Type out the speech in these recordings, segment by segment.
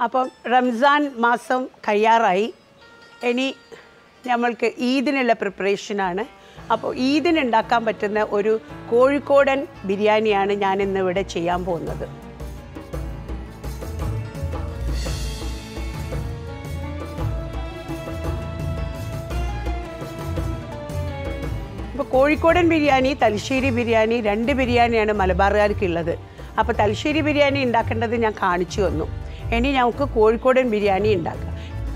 അപ്പം റംസാൻ മാസം കഴിയാറായി ഇനി നമ്മൾക്ക് ഈദിനുള്ള പ്രിപ്പറേഷനാണ് അപ്പോൾ ഈദിന് ഉണ്ടാക്കാൻ പറ്റുന്ന ഒരു കോഴിക്കോടൻ ബിരിയാണിയാണ് ഞാൻ ഇന്ന് ഇവിടെ ചെയ്യാൻ പോകുന്നത് ഇപ്പോൾ കോഴിക്കോടൻ ബിരിയാണി തലശ്ശേരി ബിരിയാണി രണ്ട് ബിരിയാണിയാണ് മലബാറുകാർക്കുള്ളത് അപ്പോൾ തലശ്ശേരി ബിരിയാണി ഉണ്ടാക്കേണ്ടത് ഞാൻ കാണിച്ചു തന്നു ഇനി നമുക്ക് കോഴിക്കോടൻ ബിരിയാണി ഉണ്ടാക്കാം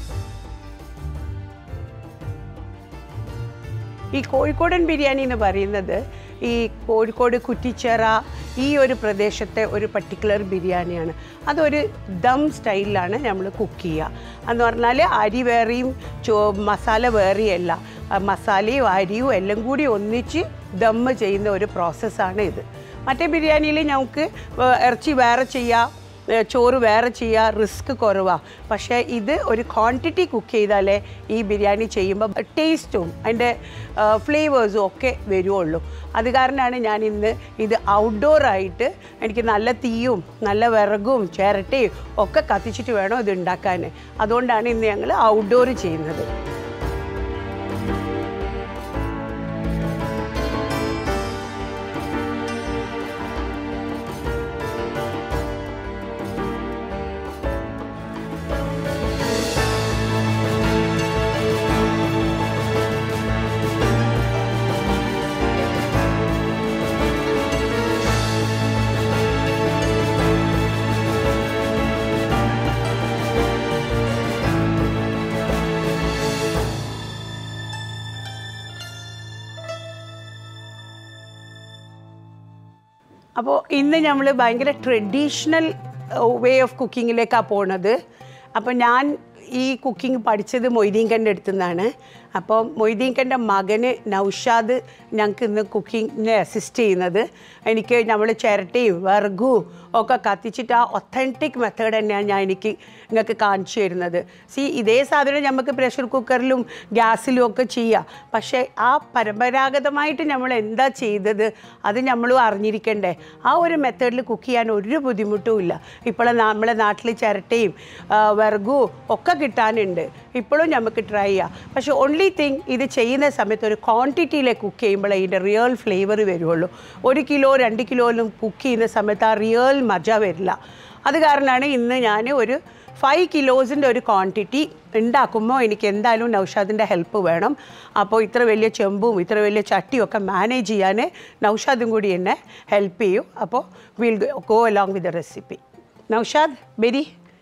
ഈ കോഴിക്കോടൻ ബിരിയാണി എന്ന് പറയുന്നത് ഈ കോഴിക്കോട് കുറ്റിച്ചിറ ഈ ഒരു പ്രദേശത്തെ ഒരു പർട്ടിക്കുലർ ബിരിയാണിയാണ് അതൊരു ദം സ്റ്റൈലിലാണ് നമ്മൾ കുക്ക് ചെയ്യുക എന്ന് പറഞ്ഞാൽ അരി വേറെയും ചോ മസാല വേറെയല്ല ആ മസാലയും അരിയും എല്ലാം കൂടി ഒന്നിച്ച് ദമ്മ് ചെയ്യുന്ന ഒരു പ്രോസസ്സാണ് ഇത് മറ്റേ ബിരിയാണിയിൽ നമുക്ക് വേ- ഇറച്ചി വേറെ ചെയ്യാം ഏ, ചോറ് വേറെ ചെയ്യുക റിസ്ക് കുറവാണ് പക്ഷേ ഇത് ഒരു ക്വാണ്ടിറ്റി കുക്ക് ചെയ്താലേ ഈ ബിരിയാണി ചെയ്യുമ്പോൾ ടേസ്റ്റും അതിൻ്റെ ഫ്ലേവേഴ്സും ഒക്കെ വരുള്ളൂ അത് കാരണമാണ് ഞാൻ ഇന്ന് ഇത് ഔട്ട്ഡോർ ആയിട്ട് എനിക്ക് നല്ല തീയും നല്ല വിറകും ചിരട്ടയും ഒക്കെ കത്തിച്ചിട്ട് വേണം ഇത് ഉണ്ടാക്കാൻ അതുകൊണ്ടാണ് ഇന്ന് ഞങ്ങൾ ഔട്ട്ഡോർ ചെയ്യുന്നത് അപ്പോൾ ഇന്ന് നമ്മൾ ഭയങ്കര ട്രഡീഷണൽ വേ ഓഫ് കുക്കിങ്ങിലേക്കാണ് പോണത് അപ്പോൾ ഞാൻ ഈ കുക്കിംഗ് പഠിച്ചത് മൊയ്തീൻഖൻ്റെ അടുത്തു നിന്നാണ് അപ്പോൾ മൊയ്തീൻഖൻ്റെ മകന് നൗഷാദ് ഞങ്ങൾക്ക് ഇന്ന് കുക്കിങ്ങിനെ അസിസ്റ്റ് ചെയ്യുന്നത് എനിക്ക് നമ്മൾ ചിരട്ടയും വിറകും ഒക്കെ കത്തിച്ചിട്ട് ആ ഒത്തൻറ്റിക് മെത്തേഡ് തന്നെയാണ് ഞാൻ എനിക്ക് നിങ്ങൾക്ക് കാണിച്ചു തരുന്നത് സി ഇതേ സാധനം നമുക്ക് പ്രഷർ കുക്കറിലും ഗ്യാസിലും ഒക്കെ ചെയ്യാം പക്ഷേ ആ പരമ്പരാഗതമായിട്ട് നമ്മൾ എന്താ ചെയ്തത് അത് നമ്മളും അറിഞ്ഞിരിക്കണ്ടേ ആ ഒരു മെത്തേഡിൽ കുക്ക് ചെയ്യാൻ ഒരു ബുദ്ധിമുട്ടും ഇല്ല ഇപ്പോൾ നമ്മളെ നാട്ടിൽ ചിരട്ടയും ആ, വിറകും ഒക്കെ കിട്ടാനുണ്ട് ഇപ്പോഴും നമുക്ക് ട്രൈ ചെയ്യാം പക്ഷേ ഓൺലി തിങ് ഇത് ചെയ്യുന്ന സമയത്ത് ഒരു ക്വാണ്ടിറ്റിയിൽ കുക്ക് ചെയ്യുമ്പോൾ ഇതിൻ്റെ റിയൽ ഫ്ലേവർ വരുള്ളൂ ഒരു കിലോ രണ്ട് കിലോയിലും കുക്ക് ചെയ്യുന്ന സമയത്ത് ആ റിയൽ മജ വരില്ല അത് കാരണമാണ് ഇന്ന് ഞാൻ ഒരു ഫൈവ് കിലോസിൻ്റെ ഒരു ക്വാണ്ടിറ്റി ഉണ്ടാക്കുമ്പോൾ എനിക്ക് എന്തായാലും നൗഷാദിൻ്റെ ഹെൽപ്പ് വേണം അപ്പോൾ ഇത്ര വലിയ ചെമ്പും ഇത്ര വലിയ ചട്ടിയും ഒക്കെ മാനേജ് ചെയ്യാൻ നൗഷാദും കൂടി എന്നെ ഹെൽപ്പ് ചെയ്യും അപ്പോൾ will go along with the recipe Naushad ബെരി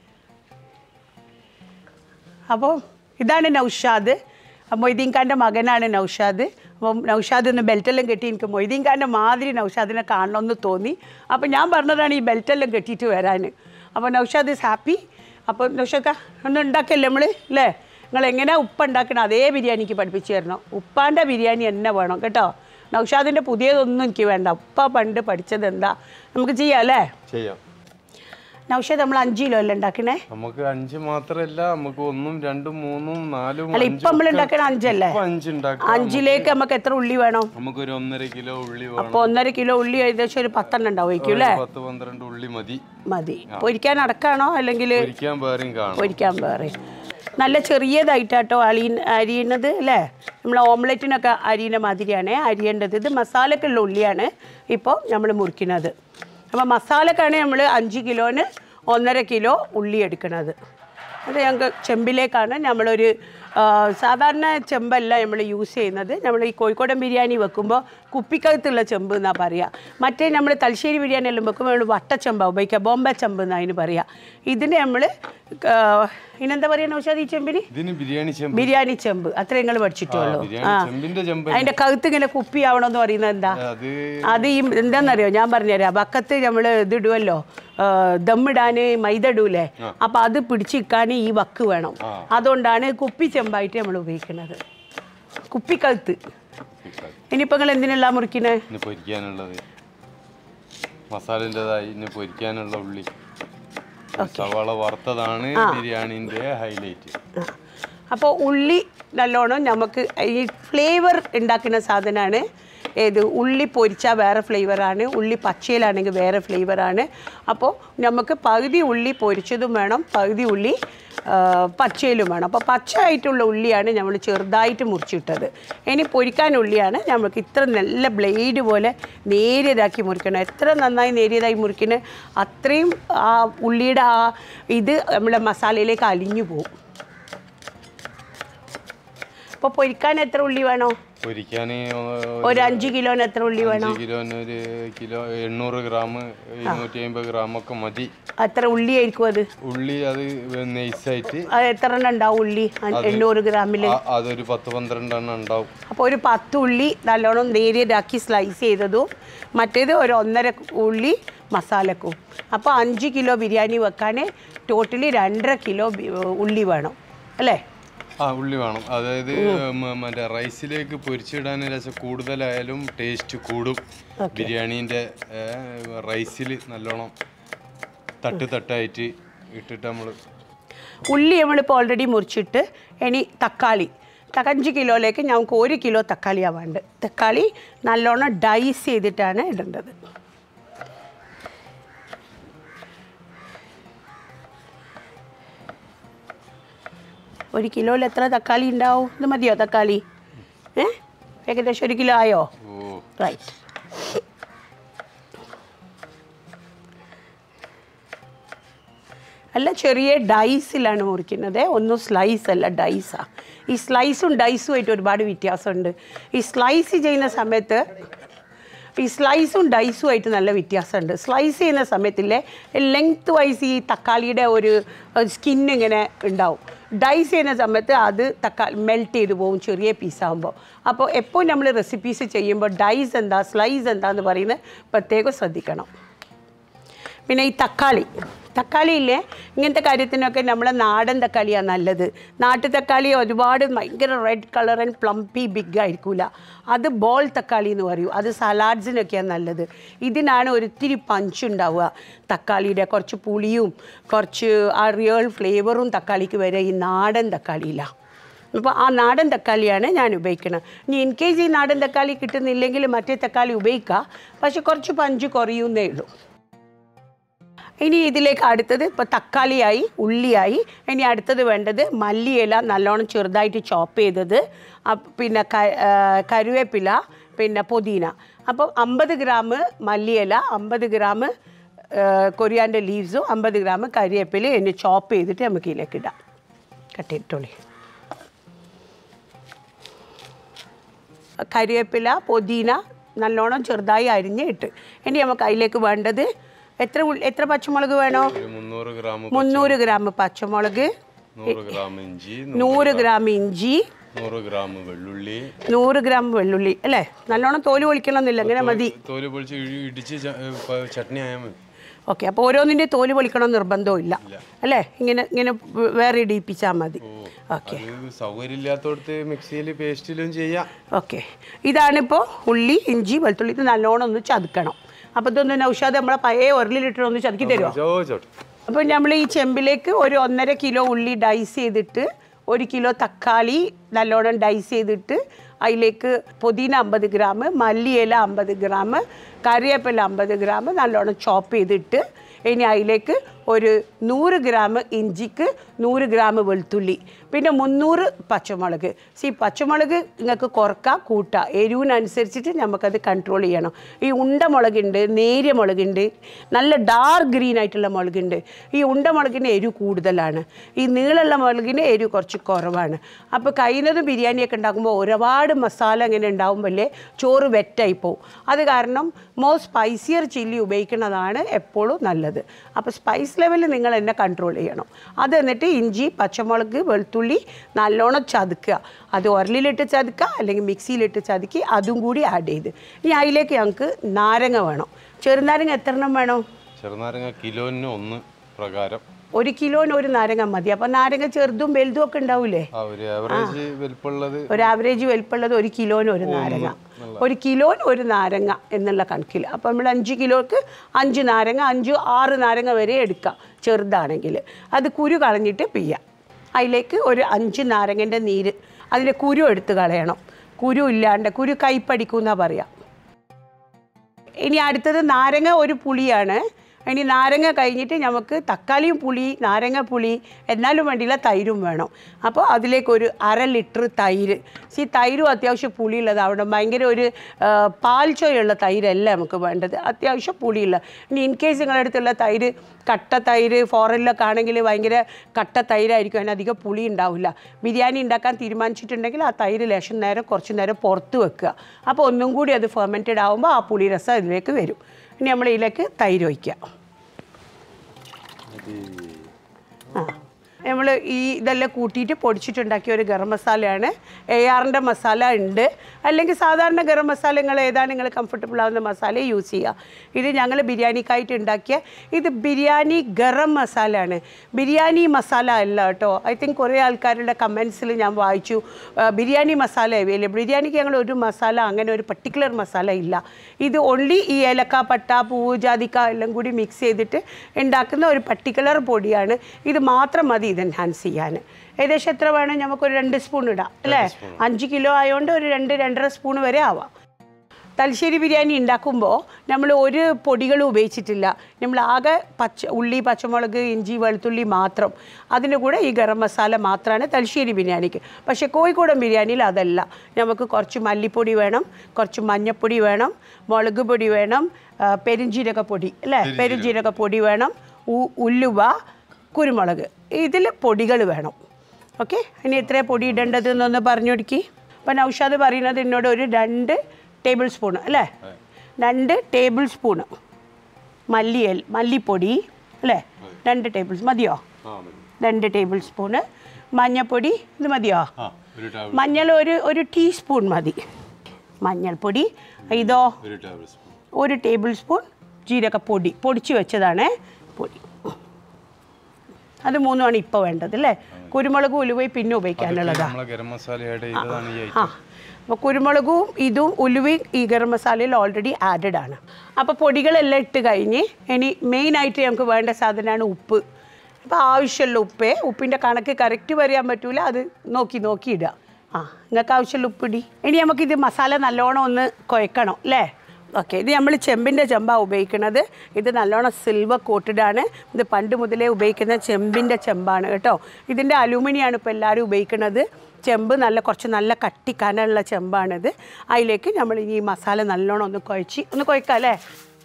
അപ്പോൾ ഇതാണ് നൗഷാദ് മൊയ്തീൻ ഖാൻ്റെ മകനാണ് നൗഷാദ് അപ്പം നൗഷാദ് ഒന്ന് ബെൽറ്റെല്ലാം കെട്ടി എനിക്ക് മൊയ്തീൻ ഖാൻ്റെ മാതിരി നൗഷാദിനെ കാണണമെന്ന് തോന്നി അപ്പോൾ ഞാൻ പറഞ്ഞതാണ് ഈ ബെൽറ്റെല്ലാം കെട്ടിയിട്ട് വരാൻ അപ്പോൾ നൗഷാദ് ഇസ് ഹാപ്പി അപ്പോൾ നൗഷാദ് ഒന്ന് ഉണ്ടാക്കല്ലേ നമ്മൾ അല്ലേ നിങ്ങൾ എങ്ങനെയാണ് ഉപ്പ ഉണ്ടാക്കണം അതേ ബിരിയാണിക്ക് പഠിപ്പിച്ചു തരണം ഉപ്പാൻ്റെ ബിരിയാണി തന്നെ വേണം കേട്ടോ നൗഷാദിൻ്റെ പുതിയതൊന്നും എനിക്ക് വേണ്ട ഉപ്പ പണ്ട് പഠിച്ചത് എന്താ നമുക്ക് ചെയ്യാം അല്ലേ ചെയ്യാം നൗഷാദ് നമ്മൾ അഞ്ച് കിലോ അല്ലേ ഉണ്ടാക്കണേ നമുക്ക് അഞ്ച് മാത്രല്ല നമുക്ക് ഒന്നും രണ്ടും മൂന്നും നാലും അല്ല ഇപ്പം നമ്മൾ ഉണ്ടാക്കണ അഞ്ചല്ലേ ഇപ്പൊ അഞ്ച് ഉണ്ടാക്കാം അഞ്ചിലേക്ക് നമുക്ക് എത്ര ഉള്ളി വേണം നമുക്കൊരു ഒന്നര കിലോ ഉള്ളി വേണം അപ്പോൾ ഒന്നര കിലോ ഉള്ളി ഏകദേശം ഒരു പത്തെണ്ണം ഉണ്ടാവുമായിരിക്കും അല്ലേ പത്ത് പന്ത്രണ്ട് ഉള്ളി മതി മതി പൊരിക്കാൻ അടക്കാണോ അല്ലെങ്കിൽ പൊരിക്കാൻ വേറെയും കാണും പൊരിക്കാൻ വേറെ നല്ല ചെറിയതായിട്ടാട്ടോ അരി അരിയുന്നത് അല്ലേ നമ്മൾ ഓംലെറ്റിനൊക്കെ അരിയുന്ന മാതിരിയാണ് അരിയേണ്ടത് ഇത് മസാലക്കുള്ള ഉള്ളിയാണ് ഇപ്പോൾ നമ്മൾ മുറിക്കുന്നത് അപ്പോൾ മസാലക്കാണ് നമ്മൾ അഞ്ച് കിലോന് ഒന്നര കിലോ ഉള്ളി എടുക്കുന്നത് അത് ഞങ്ങൾക്ക് ചെമ്പിലേക്കാണ് നമ്മളൊരു ആ, സാധാരണ ചെമ്പല്ല നമ്മൾ യൂസ് ചെയ്യുന്നത് നമ്മൾ ഈ കോഴിക്കോടൻ ബിരിയാണി വെക്കുമ്പോൾ കുപ്പിക്കകത്തുള്ള ചെമ്പ് എന്നാണ് പറയുക മറ്റേ നമ്മൾ തലശ്ശേരി ബിരിയാണി എല്ലാം വെക്കുമ്പോൾ നമ്മൾ വട്ടച്ചെമ്പാണ് ഉപയോഗിക്കുക ബോംബെ ചെമ്പ് എന്നാണ് അതിന് പറയുക ഇതിന് നമ്മൾ ഇനെന്താ പറയുക നൗഷാദ് ഈ ചെമ്പിന് ഇതിന് ബിരിയാണി ചെമ്പ് ബിരിയാണി ചെമ്പ് അത്രേ നിങ്ങൾ പഠിച്ചിട്ടുള്ളൂ ബിരിയാണി ചെമ്പിന്റെ ചെമ്പ് അതിൻ്റെ കഴുത്ത് ഇങ്ങനെ കുപ്പി ആവണമെന്ന് പറയുന്നത് എന്താ അത് അത് ഈ എന്താണെന്നറിയോ ഞാൻ പറഞ്ഞുതരാം ബക്കത്ത് നമ്മൾ ഇതിടുമല്ലോ ആ, ദമ്മിടാൻ മൈദ ഇടൂലേ അപ്പം അത് പിടിച്ചിക്കാൻ ഈ വക്ക് വേണം അതുകൊണ്ടാണ് കുപ്പി ചെമ്പായിട്ട് നമ്മൾ ഉപയോഗിക്കുന്നത് കുപ്പിക്കഴുത്ത് ഇനിയിപ്പോൾ നിങ്ങൾ എന്തിനെല്ലാം മുറിക്കുന്നത് ഇനി പൊരിക്കാനുള്ളത് മസാലൻ്റെതായി ഇനി പൊരിക്കാനുള്ള ഉള്ളി സവാള വറുത്തതാണ് ബിരിയാണിന്റെ ഹൈലൈറ്റ് അപ്പോൾ ഉള്ളി നല്ലോണം നമുക്ക് ഈ ഫ്ലേവർ ഉണ്ടാക്കുന്ന സാധനമാണ് ഏത് ഉള്ളി പൊരിച്ചാൽ വേറെ ഫ്ലേവറാണ് ഉള്ളി പച്ചയിലാണെങ്കിൽ വേറെ ഫ്ലേവറാണ് അപ്പോൾ നമുക്ക് പകുതി ഉള്ളി പൊരിച്ചതും വേണം പകുതി ഉള്ളി ആ, പച്ചയിലും വേണം അപ്പോൾ പച്ചയായിട്ടുള്ള ഉള്ളിയാണ് നമ്മൾ ചെറുതായിട്ട് മുറിച്ചിട്ടത് ഇനി പൊരിക്കാൻ ഉള്ളിയാണ് നമുക്ക് ഇത്ര നല്ല ബ്ലേഡ് പോലെ നേരിയതാക്കി മുറിക്കണം എത്ര നന്നായി നേരിയതായി മുറിക്കുന്നത് അത്രയും ആ ഉള്ളിയുടെ ആ ഇത് നമ്മുടെ മസാലയിലേക്ക് അലിഞ്ഞു പോകും അപ്പോൾ പൊരിക്കാൻ എത്ര ഉള്ളി വേണോ പൊരിക്കാൻ ഒരു അഞ്ച് കിലോന് എത്ര ഉള്ളി വേണം അഞ്ച് കിലോന് ഒരു കിലോ എണ്ണൂറ് ഗ്രാം ഇരുന്നൂറ്റി അമ്പത് ഗ്രാം ഒക്കെ മതി അത്ര ഉള്ളി ആയിരിക്കും അത് ഉള്ളി അത് നൈസായിട്ട് അത് എത്ര എണ്ണം ഉണ്ടാവും ഉള്ളി അ- എണ്ണൂറ് ഗ്രാമിൽ ആ- അതൊരു പത്ത് പന്ത്രണ്ടെണ്ണം ഉണ്ടാവും അപ്പോൾ ഒരു പത്ത് ഉള്ളി നല്ലോണം നേരിയതാക്കി സ്ലൈസ് ചെയ്തതും മറ്റേത് ഒരു ഒന്നര ഉള്ളി മസാലക്കും അപ്പോൾ അഞ്ച് കിലോ ബിരിയാണി വെക്കാൻ ടോട്ടലി രണ്ടര കിലോ ബി- ഉള്ളി വേണം അല്ലേ ആ ഉള്ളി വേണം അതായത് മ- മറ്റേ റൈസിലേക്ക് പൊരിച്ചിടാൻ രസം കൂടുതലായാലും ടേസ്റ്റ് കൂടും ബിരിയാണീൻ്റെ റൈസിൽ നല്ലോണം തട്ട് തട്ടായിട്ട് ഇട്ടിട്ട് നമ്മൾ ഉള്ളി നമ്മളിപ്പോൾ ഓൾറെഡി മുറിച്ചിട്ട് ഇനി തക്കാളി ത- അഞ്ച് കിലോയിലേക്ക് ഞങ്ങൾക്ക് ഒരു കിലോ തക്കാളിയാണ് വേണ്ടത് തക്കാളി നല്ലോണം ഡൈസ് ചെയ്തിട്ടാണ് ഇടേണ്ടത് ഒരു കിലോയിൽ എത്ര തക്കാളി ഉണ്ടാവും ഇത് മതിയോ തക്കാളി ഏ ഏകദേശം ഒരു കിലോ ആയോ ഓ റൈറ്റ് അല്ല ചെറിയ ഡൈസിലാണ് മുറിക്കുന്നത് ഒന്നും സ്ലൈസ് അല്ല ഡൈസാണ് ഈ സ്ലൈസും ഡൈസും ആയിട്ട് ഒരുപാട് വ്യത്യാസമുണ്ട് ഈ സ്ലൈസ് ചെയ്യുന്ന സമയത്ത് ഈ സ്ലൈസും ഡൈസും ആയിട്ട് നല്ല വ്യത്യാസമുണ്ട് സ്ലൈസ് ചെയ്യുന്ന സമയത്തില്ലേ ലെങ്ത് വൈസ് ഈ തക്കാളിയുടെ ഒരു സ്കിൻ ഇങ്ങനെ ഉണ്ടാവും ഡൈസ് ചെയ്യുന്ന സമയത്ത് അത് തക്കാളി മെൽറ്റ് ചെയ്ത് പോകും ചെറിയ പീസാകുമ്പോൾ അപ്പോൾ എപ്പോൾ നമ്മൾ റെസിപ്പീസ് ചെയ്യുമ്പോൾ ഡൈസ് എന്താ സ്ലൈസ് എന്താന്ന് പറയുന്നത് പ്രത്യേകം ശ്രദ്ധിക്കണം പിന്നെ ഈ തക്കാളി തക്കാളി ഇല്ലേ ഇങ്ങനത്തെ കാര്യത്തിനൊക്കെ നമ്മളെ നാടൻ തക്കാളിയാണ് നല്ലത് നാട്ടു തക്കാളി ഒരുപാട് ഭയങ്കര red colour and plumpy big ആയിരിക്കില്ല അത് ബോൾ തക്കാളി എന്ന് പറയും അത് സലാഡ്സിനൊക്കെയാണ് നല്ലത് ഇതിനാണ് ഒരിത്തിരി പഞ്ച് ഉണ്ടാവുക തക്കാളിയുടെ കുറച്ച് പുളിയും കുറച്ച് ആ റിയൽ ഫ്ലേവറും തക്കാളിക്ക് വരെ ഈ നാടൻ തക്കാളിയിലാണ് അപ്പോൾ ആ നാടൻ തക്കാളിയാണ് ഞാൻ ഉപയോഗിക്കുന്നത് ഇനി ഇൻ കേസ് ഈ നാടൻ തക്കാളി കിട്ടുന്നില്ലെങ്കിൽ മറ്റേ തക്കാളി ഉപയോഗിക്കാം പക്ഷെ കുറച്ച് പഞ്ച് കുറയുന്നേ ഉള്ളൂ ഇനി ഇതിലേക്ക് അടുത്തത് ഇപ്പോൾ തക്കാളിയായി ഉള്ളിയായി ഇനി അടുത്തത് വേണ്ടത് മല്ലിയില നല്ലോണം ചെറുതായിട്ട് ചോപ്പ് ചെയ്തത് അപ്പ് പിന്നെ ക- ആ, കരുവേപ്പില പിന്നെ പുതിന അപ്പോൾ അമ്പത് ഗ്രാം മല്ലിയില അമ്പത് ഗ്രാം കൊറിയാൻ്റെ ലീവ്സും അമ്പത് ഗ്രാം കരിവേപ്പില എന്നെ ചോപ്പ് ചെയ്തിട്ട് നമുക്ക് ഇതിലേക്ക് ഇടാം കട്ട് ചെയ്തിട്ടോളി കരിവേപ്പില പുതിന നല്ലോണം ചെറുതായി അരിഞ്ഞ് ഇട്ട് ഇനി നമുക്ക് അതിലേക്ക് വേണ്ടത് എത്ര ഉൾ- എത്ര പച്ചമുളക് വേണോ ഒരു മുന്നൂറ് ഗ്രാം മുന്നൂറ് ഗ്രാം പച്ചമുളക് നൂറ് ഗ്രാം ഇഞ്ചി നൂറ് ഗ്രാം ഇഞ്ചി നൂറ് ഗ്രാം വെള്ളുള്ളി നൂറ് ഗ്രാം വെള്ളുള്ളി അല്ലേ നല്ലോണം തോല് പൊളിക്കണമെന്നില്ല അങ്ങനെ മതി തോല് പൊളിച്ച് ഇ- ഇടിച്ച് ച- ഏ, പ- ചട്നി ആയാൽ മതി ഓക്കെ അപ്പോൾ ഓരോന്നിൻ്റെ തോല് പൊളിക്കണം നിർബന്ധവും ഇല്ല അല്ലേ ഇങ്ങനെ ഇങ്ങനെ വേറെ ഇടിയിപ്പിച്ചാൽ മതി ഓക്കെ അത് സൗകര്യമില്ലാത്തടത്ത് മിക്സിയിൽ പേസ്റ്റിലും ചെയ്യാം ഓക്കെ ഇതാണിപ്പോൾ ഉള്ളി ഇഞ്ചി വെളുത്തുള്ളി ഇത് നല്ലോണം ഒന്ന് ചതുക്കണം അപ്പോൾ ഇതൊന്ന് നൗഷാദ് നമ്മളെ പഴയ ഒരു ലിറ്റർ ഒന്ന് ചതുക്കി തരുമോ ചോദിച്ചോട്ടെ അപ്പോൾ നമ്മൾ ഈ ചെമ്പിലേക്ക് ഒരു ഒന്നര കിലോ ഉള്ളി ഡൈസ് ചെയ്തിട്ട് ഒരു കിലോ തക്കാളി നല്ലോണം ഡൈസ് ചെയ്തിട്ട് അതിലേക്ക് പുതിന അമ്പത് ഗ്രാം മല്ലിയില അമ്പത് ഗ്രാം കറിവേപ്പില അമ്പത് ഗ്രാം നല്ലോണം ചോപ്പ് ചെയ്തിട്ട് ഇനി അതിലേക്ക് ഒരു നൂറ് ഗ്രാം ഇഞ്ചിക്ക് നൂറ് ഗ്രാം വെളുത്തുള്ളി പിന്നെ മുന്നൂറ് പച്ചമുളക് സി പച്ചമുളക് നിങ്ങൾക്ക് കുറക്കാം കൂട്ടാം എരിവിനനുസരിച്ചിട്ട് നമുക്കത് കൺട്രോൾ ചെയ്യണം ഈ ഉണ്ട മുളകുണ്ട് നേരിയ മുളകുണ്ട് നല്ല ഡാർക്ക് ഗ്രീൻ ആയിട്ടുള്ള മുളകുണ്ട് ഈ ഉണ്ട മുളകിന് എരിവ് കൂടുതലാണ് ഈ നീളമുള്ള മുളകിന് എരിവ് കുറച്ച് കുറവാണ് അപ്പോൾ കഴിയുന്നത് ബിരിയാണിയൊക്കെ ഉണ്ടാക്കുമ്പോൾ ഒരുപാട് മസാല ഇങ്ങനെ ഉണ്ടാകുമ്പോഴേ ചോറ് വെറ്റായി പോകും അത് കാരണം മോർ സ്പൈസിയർ ചില്ലി ഉപയോഗിക്കുന്നതാണ് എപ്പോഴും നല്ലത് അപ്പോൾ സ്പൈസ് ലെവൽ നിങ്ങൾ എന്നെ കൺട്രോൾ ചെയ്യണം അത് എന്നിട്ട് ഇഞ്ചി പച്ചമുളക് വെളുത്തുള്ളി നല്ലോണം ചതുക്കുക അത് ഉരലിലിട്ട് ചതുക്കുക അല്ലെങ്കിൽ മിക്സിയിലിട്ട് ചതുക്കി അതും കൂടി ആഡ് ചെയ്ത് ഇനി അതിലേക്ക് ഞങ്ങൾക്ക് നാരങ്ങ വേണം ചെറുനാരങ്ങ എത്ര എണ്ണം വേണം ചെറുനാരങ്ങ കിലോന് ഒന്ന് പ്രകാരം ഒരു കിലോന് ഒരു നാരങ്ങ മതി അപ്പോൾ നാരങ്ങ ചെറുതും വലുതും ഒക്കെ ഉണ്ടാവില്ലേ ആ ഒരു ആവറേജ് വലിപ്പമുള്ളത് ഒരു ആവറേജ് വലിപ്പമുള്ളത് ഒരു കിലോന് ഒരു നാരങ്ങ ഒരു കിലോന് ഒരു നാരങ്ങ എന്നുള്ള കണക്കിൽ അപ്പോൾ നമ്മൾ അഞ്ച് കിലോക്ക് അഞ്ച് നാരങ്ങ അഞ്ച് ആറ് നാരങ്ങ വരെ എടുക്കാം ചെറുതാണെങ്കിൽ അത് കുരു കളഞ്ഞിട്ട് പിയ്യാം അതിലേക്ക് ഒരു അഞ്ച് നാരങ്ങൻ്റെ നീര് അതിലെ കുരു എടുത്ത് കളയണം കുരു ഇല്ലാണ്ട് കുരു കൈപ്പടിക്കും എന്നാ പറയാം ഇനി അടുത്തത് നാരങ്ങ ഒരു പുളിയാണ് ഇനി നാരങ്ങ കഴിഞ്ഞിട്ട് നമുക്ക് തക്കാളിയും പുളി നാരങ്ങ പുളി എന്നാലും വേണ്ടിയില്ല തൈരും വേണം അപ്പോൾ അതിലേക്ക് ഒരു അര ലിറ്റർ തൈര് സി തൈരും അത്യാവശ്യം പുളിയുള്ളതാവണം ഭയങ്കര ഒരു ആ, പാൽ ചോയുള്ള തൈരല്ല നമുക്ക് വേണ്ടത് അത്യാവശ്യം പുളിയുള്ള ഇനി ഇൻ കേസ് നിങ്ങളുടെ അടുത്തുള്ള തൈര് കട്ട തൈര് ഫോറിനിലൊക്കെ ആണെങ്കിൽ ഭയങ്കര കട്ട തൈരായിരിക്കും അതിന് അധികം പുളി ഉണ്ടാവില്ല ബിരിയാണി ഉണ്ടാക്കാൻ തീരുമാനിച്ചിട്ടുണ്ടെങ്കിൽ ആ തൈര് ലേശം നേരം കുറച്ച് നേരം പുറത്ത് വെക്കുക അപ്പോൾ ഒന്നും കൂടി അത് ഫെർമെൻറ്റഡ് ആകുമ്പോൾ ആ പുളി രസം ഇതിലേക്ക് വരും ഇനി നമ്മൾ ഇതിലേക്ക് തൈര് ഒഴിക്കുക ആ നമ്മൾ ഈ ഇതെല്ലാം കൂട്ടിയിട്ട് പൊടിച്ചിട്ടുണ്ടാക്കിയ ഒരു ഗരം മസാലയാണ് എ ആറിൻ്റെ മസാല ഉണ്ട് അല്ലെങ്കിൽ സാധാരണ ഗരം മസാല നിങ്ങൾ ഏതാണ് നിങ്ങൾ കംഫർട്ടബിൾ ആവുന്ന മസാല യൂസ് ചെയ്യുക ഇത് ഞങ്ങൾ ബിരിയാണിക്കായിട്ട് ഉണ്ടാക്കിയ ഇത് ബിരിയാണി ഗരം മസാല ആണ് ബിരിയാണി മസാല അല്ല കേട്ടോ ഐ തിങ്ക് കുറേ ആൾക്കാരുടെ കമൻസിൽ ഞാൻ വായിച്ചു ആ, ബിരിയാണി മസാല അവൈലബിൾ ബിരിയാണിക്ക് ഞങ്ങൾ ഒരു മസാല അങ്ങനെ ഒരു പർട്ടിക്കുലർ മസാല ഇല്ല ഇത് ഓൺലി ഈ ഏലക്ക പട്ട പൂവ് ജാതിക്ക എല്ലാം കൂടി മിക്സ് ചെയ്തിട്ട് ഉണ്ടാക്കുന്ന ഒരു പർട്ടിക്കുലർ പൊടിയാണ് ഇത് മാത്രം മതി ഇത് എൻഹാൻസ് ചെയ്യാൻ ഏകദേശം എത്ര വേണം നമുക്കൊരു രണ്ട് സ്പൂൺ ഇടാം അല്ലേ അഞ്ച് കിലോ ആയതുകൊണ്ട് ഒരു രണ്ട് രണ്ടര സ്പൂൺ വരെ ആവാം തലശ്ശേരി ബിരിയാണി ഉണ്ടാക്കുമ്പോൾ നമ്മൾ ഒരു പൊടികളും ഉപയോഗിച്ചിട്ടില്ല നമ്മൾ ആകെ പച്ച ഉള്ളി പച്ചമുളക് ഇഞ്ചി വെളുത്തുള്ളി മാത്രം അതിൻ്റെ കൂടെ ഈ ഗരം മസാല മാത്രമാണ് തലശ്ശേരി ബിരിയാണിക്ക് പക്ഷേ കോഴിക്കോടൻ ബിരിയാണിയിൽ അതല്ല നമുക്ക് കുറച്ച് മല്ലിപ്പൊടി വേണം കുറച്ച് മഞ്ഞൾപ്പൊടി വേണം മുളക് പൊടി വേണം ആ, പെരുംജീരക പൊടി അല്ലേ പെരുംജീരക പൊടി വേണം ഉ- ഉലുവ കുരുമുളക് ഇതിൽ പൊടികൾ വേണം ഓക്കെ ഇനി എത്ര പൊടി ഇടേണ്ടത് എന്നൊന്ന് പറഞ്ഞു കൊടുക്കി അപ്പം നൗഷാദ് പറയുന്നത് എന്നോട് ഒരു രണ്ട് ടേബിൾ സ്പൂൺ അല്ലേ രണ്ട് ടേബിൾ സ്പൂണ് മല്ലിയൽ മല്ലിപ്പൊടി അല്ലേ രണ്ട് ടേബിൾ മതിയോ ആ മതി രണ്ട് ടേബിൾ സ്പൂണ് മഞ്ഞൾപ്പൊടി ഇത് മതിയോ ആ ഒരു ടേബിൾ മഞ്ഞൾ ഒരു ഒരു ടീസ്പൂൺ മതി മഞ്ഞൾപ്പൊടി ഇതോ ഒരു ടേബിൾ സ്പൂൺ ഒരു ടേബിൾ സ്പൂൺ ജീരകപ്പൊടി പൊടിച്ച് വെച്ചതാണ് പൊടി അത് മൂന്നുമാണ് ഇപ്പോൾ വേണ്ടത് അല്ലേ കുരുമുളകും ഉലുവയും പിന്നെ ഉപയോഗിക്കാനുള്ളതാണ് നമ്മളെ ഗരം മസാല ആഡ് ചെയ്തതാണ് ഈ ആ ഐറ്റം അപ്പോൾ കുരുമുളകും ഇതും ഉലുവയും ഈ ഗരം മസാലയിൽ ഓൾറെഡി ആഡഡ് ആണ് അപ്പോൾ പൊടികളെല്ലാം ഇട്ട് കഴിഞ്ഞ് ഇനി മെയിനായിട്ട് നമുക്ക് വേണ്ട സാധനമാണ് ഉപ്പ് അപ്പോൾ ആവശ്യമുള്ള ഉപ്പേ ഉപ്പിൻ്റെ കണക്ക് കറക്റ്റ് പറയാൻ പറ്റൂല അത് നോക്കി നോക്കി ഇടുക ആ നിങ്ങൾക്ക് ആവശ്യമുള്ള ഉപ്പിടി ഇനി നമുക്കിത് മസാല നല്ലോണം ഒന്ന് കുഴക്കണം അല്ലേ ഓക്കെ ഇത് നമ്മൾ ചെമ്പിൻ്റെ ചെമ്പാണ് ഉപയോഗിക്കുന്നത് ഇത് നല്ലോണം സിൽവർ കോട്ടഡ് ആണ് ഇത് പണ്ട് മുതലേ ഉപയോഗിക്കുന്ന ചെമ്പിൻ്റെ ചെമ്പാണ് കേട്ടോ ഇതിൻ്റെ അലൂമിനിയാണ് ഇപ്പോൾ എല്ലാവരും ഉപയോഗിക്കുന്നത് ചെമ്പ് നല്ല കുറച്ച് നല്ല കട്ടി കനമുള്ള ചെമ്പാണിത് അതിലേക്ക് നമ്മൾ ഈ മസാല നല്ലോണം ഒന്ന് കുഴച്ച് ഒന്ന് കുഴക്കാം അല്ലേ